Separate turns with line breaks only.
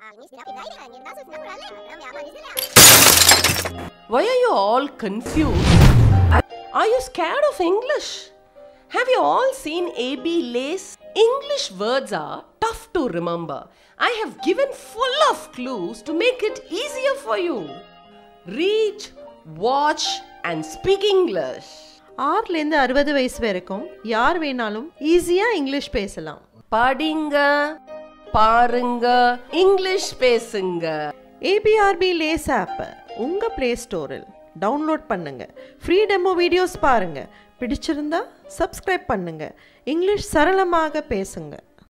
Why are you all confused? Are you scared of English? Have you all seen AB lace? English words are tough to remember. I have given full of clues to make it easier for you. Read, watch, and speak English.
ஆறுலேருந்து அறுபது வயசு வரைக்கும் யார் வேணாலும் ஈஸியாக English பேசலாம்
படிங்க பாருங்க இங்கிலீஷ் பேசுங்க
ஏபிஆர்பி லேஸ் ஆப்பை உங்கள் ப்ளே ஸ்டோரில் டவுன்லோட் பண்ணுங்க ஃப்ரீ டெமோ வீடியோஸ் பாருங்க பிடிச்சிருந்தா சப்ஸ்கிரைப் பண்ணுங்க இங்கிலீஷ் சரளமாக பேசுங்க